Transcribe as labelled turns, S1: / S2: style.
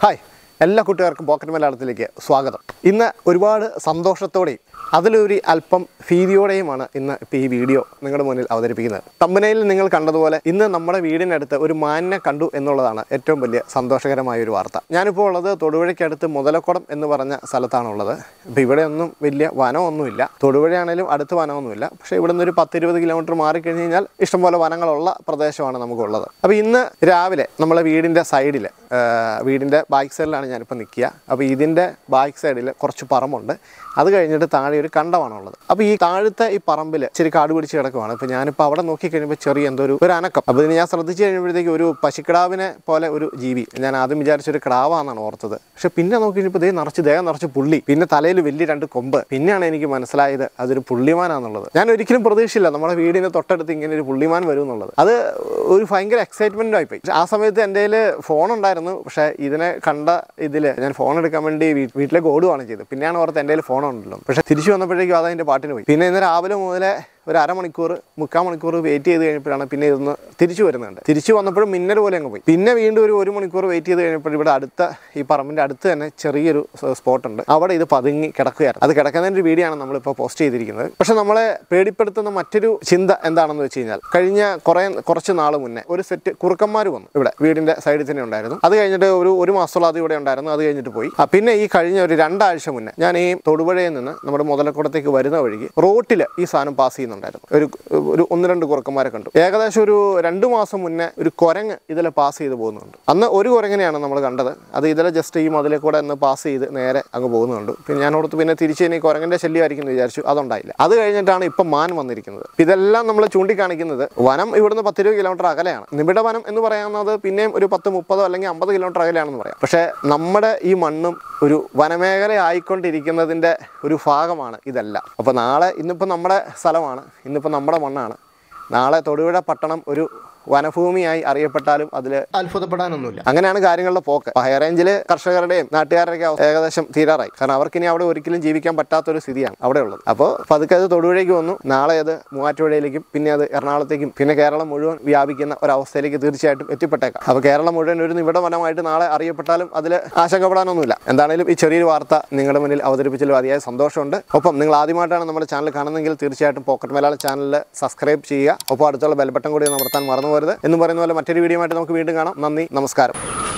S1: hi എല്ലാ കൂട്ടുകാർക്കും pocket മലയാളത്തിലേക്ക് സ്വാഗതം ഇന്ന് ഒരുപാട് സന്തോഷത്തോടെയും അതിലൊരു അല്പം ഭീതിയോടെയുമാണ് ഇന്ന് ഇപ്പോൾ ഈ വീഡിയോ നിങ്ങളുടെ മുന്നിൽ അവതരിപ്പിക്കുന്നത് തമ്പനയിൽ നിങ്ങൾ കണ്ടതുപോലെ ഇന്ന് നമ്മുടെ വീടിനടുത്ത് ഒരു മാനിനെ കണ്ടു എന്നുള്ളതാണ് ഏറ്റവും വലിയ സന്തോഷകരമായ ഒരു വാർത്ത ഞാനിപ്പോൾ ഉള്ളത് തൊടുപുഴയ്ക്കടുത്ത് മുതലക്കുടം എന്ന് പറഞ്ഞ സ്ഥലത്താണുള്ളത് ഇപ്പോൾ ഇവിടെ ഒന്നും വലിയ വനമൊന്നുമില്ല തൊടുപുഴയാണേലും അടുത്ത് വനമൊന്നുമില്ല പക്ഷേ ഇവിടെ നിന്ന് ഒരു പത്തിരുപത് കിലോമീറ്റർ മാറിക്കഴിഞ്ഞ് കഴിഞ്ഞാൽ ഇഷ്ടംപോലെ വനങ്ങളുള്ള പ്രദേശമാണ് നമുക്കുള്ളത് അപ്പോൾ ഇന്ന് രാവിലെ നമ്മളെ വീടിൻ്റെ സൈഡിൽ വീടിൻ്റെ ബാക്ക് സൈഡിലാണ് ഞാനിപ്പോൾ നിൽക്കുക അപ്പോൾ ഇതിൻ്റെ ബാക്ക് സൈഡിൽ കുറച്ച് പറമ്പുണ്ട് അത് കഴിഞ്ഞിട്ട് താഴെ ഒരു കണ്ടമാണുള്ളത് അപ്പോൾ ഈ താഴത്തെ ഈ പറമ്പിൽ ഇച്ചിരി കാട് പിടിച്ച് കിടക്കുവാണ് ഇപ്പോൾ ഞാനിപ്പോൾ അവിടെ നോക്കി കഴിയുമ്പോൾ ചെറിയ എന്തോ ഒരു ഒരു അനക്കം അപ്പോൾ ഇതിന് ഞാൻ ശ്രദ്ധിച്ച് കഴിയുമ്പോഴത്തേക്ക് ഒരു പശുക്കിടാവിനെ പോലെ ഒരു ജീവി ഞാൻ ആദ്യം വിചാരിച്ചൊരു കിടാവാന്നാണ് ഓർത്തത് പക്ഷെ പിന്നെ നോക്കി കഴിഞ്ഞപ്പോൾ ദേ നിറച്ച് ദേഹം നിറച്ച് പുള്ളി പിന്നെ തലയിൽ വലിയ രണ്ട് കൊമ്പ് പിന്നെയാണ് എനിക്ക് മനസ്സിലായത് അതൊരു പുള്ളിമാനാന്നുള്ളത് ഞാൻ ഒരിക്കലും പ്രതീക്ഷിച്ചില്ല നമ്മുടെ വീടിന് തൊട്ടടുത്ത് ഇങ്ങനെ ഒരു പുള്ളിമാൻ വരും എന്നുള്ളത് അത് ഒരു ഭയങ്കര എക്സൈറ്റ്മെൻ്റ് ആയിപ്പോയി പക്ഷെ ആ സമയത്ത് എൻ്റെ കയ്യിൽ ഫോൺ ഉണ്ടായിരുന്നു പക്ഷേ ഇതിനെ കണ്ട ഇതിൽ ഞാൻ ഫോൺ എടുക്കാൻ വേണ്ടി വീ- വീട്ടിലേക്ക് ഓടുകയാണ് ചെയ്തത് പിന്നെയാണ് ഓർത്ത് എൻ്റെ കയ്യിൽ ഫോൺ ഉണ്ടല്ലോ പക്ഷേ തിരിച്ചു വന്നപ്പോഴേക്കും അത് അതിൻ്റെ പാട്ടിന് പോയി പിന്നെ ഇന്ന് രാവിലെ മുതലേ ഒരു അരമണിക്കൂർ മുക്കാൽ മണിക്കൂർ വെയിറ്റ് ചെയ്ത് കഴിഞ്ഞപ്പോഴാണ് പിന്നെ ഇതൊന്ന് തിരിച്ചു വരുന്നുണ്ട് തിരിച്ചു വന്നപ്പോഴും മിന്നൽ പോലെ അങ്ങ് പോയി പിന്നെ വീണ്ടും ഒരു ഒരു മണിക്കൂർ വെയിറ്റ് ചെയ്ത് കഴിഞ്ഞപ്പോൾ ഇവിടെ അടുത്ത ഈ പറമ്പിൻ്റെ അടുത്ത് തന്നെ ചെറിയൊരു സ്പോട്ട് ഉണ്ട് അവിടെ ഇത് പതുങ്ങി കിടക്കുകയായിരുന്നു അത് കിടക്കുന്നതിൻ്റെ ഒരു വീഡിയോ ആണ് നമ്മളിപ്പോൾ പോസ്റ്റ് ചെയ്തിരിക്കുന്നത് പക്ഷെ നമ്മളെ പേടിപ്പെടുത്തുന്ന മറ്റൊരു ചിന്ത എന്താണെന്ന് വെച്ച് കഴിഞ്ഞാൽ കഴിഞ്ഞ കുറേ കുറച്ച് നാൾ മുന്നേ ഒരു സെറ്റ് കുറുക്കന്മാർ വന്നു ഇവിടെ വീടിൻ്റെ സൈഡിൽ തന്നെ ഉണ്ടായിരുന്നു അത് കഴിഞ്ഞിട്ട് ഒരു ഒരു മാസത്തോളം അത് ഇവിടെ ഉണ്ടായിരുന്നു അത് കഴിഞ്ഞിട്ട് പോയി ആ, പിന്നെ ഈ കഴിഞ്ഞ ഒരു രണ്ടാഴ്ച മുന്നേ ഞാൻ ഈ തൊടുപുഴയിൽ നിന്ന് നമ്മുടെ മുതലക്കുടത്തേക്ക് വരുന്ന വഴിക്ക് റോട്ടിൽ ഈ സാധനം പാസ് ചെയ്യുന്നുണ്ടായിരുന്നു ഒരു ഒരു ഒന്ന് രണ്ട് കുറുക്കന്മാരെ കണ്ടു ഏകദേശം ഒരു രണ്ട് മാസം മുന്നേ ഒരു കുരങ്ങ് ഇതിലെ പാസ് ചെയ്ത് പോകുന്നുണ്ട് അന്ന് ഒരു കുരങ്ങിനെയാണ് നമ്മൾ കണ്ടത് അത് ഇതിലെ ജസ്റ്റ് ഈ മതിലെ കൂടെ ഒന്ന് പാസ് ചെയ്ത് നേരെ അങ്ങ് പോകുന്നുണ്ട് പിന്നെ ഞാൻ ഓർത്ത് പിന്നെ തിരിച്ച് ഇനി കുരങ്ങൻ്റെ ശല്യമായിരിക്കും എന്ന് വിചാരിച്ചു അതുണ്ടായില്ല അത് കഴിഞ്ഞിട്ടാണ് ഇപ്പം മാൻ വന്നിരിക്കുന്നത് ഇതെല്ലാം നമ്മൾ ചൂണ്ടിക്കാണിക്കുന്നത് വനം ഇവിടുന്ന് പത്തിരുപത് കിലോമീറ്റർ അകലെയാണ് നിബിഡ വനം എന്ന് പറയുന്നത് പിന്നെയും ഒരു പത്ത് മുപ്പതോ അല്ലെങ്കിൽ അമ്പത് കിലോമീറ്റർ അകലെയാണെന്ന് പറയാം പക്ഷേ നമ്മുടെ ഈ മണ്ണും ഒരു വനമേഖല ആയിക്കൊണ്ടിരിക്കുന്നതിൻ്റെ ഒരു ഭാഗമാണ് ഇതെല്ലാം അപ്പോൾ നാളെ ഇന്നിപ്പോൾ നമ്മുടെ സ്ഥലമാണ് ഇന്നിപ്പോൾ നമ്മുടെ മണ്ണാണ് നാളെ തൊടുപുഴ പട്ടണം ഒരു വനഭൂമിയായി അറിയപ്പെട്ടാലും അതിൽ അത്ഭുതപ്പെടാനൊന്നുമില്ല അങ്ങനെയാണ് കാര്യങ്ങളുടെ പോക്ക് ഹൈ റേഞ്ചിൽ കർഷകരുടെയും നാട്ടുകാരുടെയൊക്കെ അവസ്ഥ ഏകദേശം തീരാറായി കാരണം അവർക്കിനി അവിടെ ഒരിക്കലും ജീവിക്കാൻ പറ്റാത്തൊരു സ്ഥിതിയാണ് അവിടെ ഉള്ളത് അപ്പോൾ പതുക്കെ അത് തൊടുപുഴയ്ക്ക് വന്നു നാളെ അത് മൂവാറ്റുപുഴയിലേക്കും പിന്നെ അത് എറണാകുളത്തേക്കും പിന്നെ കേരളം മുഴുവൻ വ്യാപിക്കുന്ന ഒരവസ്ഥയിലേക്ക് തീർച്ചയായിട്ടും എത്തിപ്പെട്ടേക്കാം അപ്പോൾ കേരളം മുഴുവൻ ഒരു നിമിട വനമായിട്ട് നാളെ അറിയപ്പെട്ടാലും അതിൽ ആശങ്കപ്പെടാനൊന്നുമില്ല എന്താണേലും ഈ ചെറിയൊരു വാർത്ത നിങ്ങളുടെ മുന്നിൽ അവതരിപ്പിച്ചതിൽ അതിയായ സന്തോഷമുണ്ട് ഒപ്പം നിങ്ങൾ ആദ്യമായിട്ടാണ് നമ്മുടെ ചാനൽ കാണുന്നതെങ്കിൽ തീർച്ചയായിട്ടും പോക്കറ്റ് മലയാളം ചാനൽ സബ്സ്ക്രൈബ് ചെയ്യുക ഒപ്പം അടുത്തുള്ള ബെൽബട്ടൺ കൂടി അമർത്താൻ മറന്നു പോരുത് എന്ന് പറയുന്ന പോലെ മറ്റൊരു വീഡിയോ ആയിട്ട് നമുക്ക് വീണ്ടും കാണാം നന്ദി നമസ്കാരം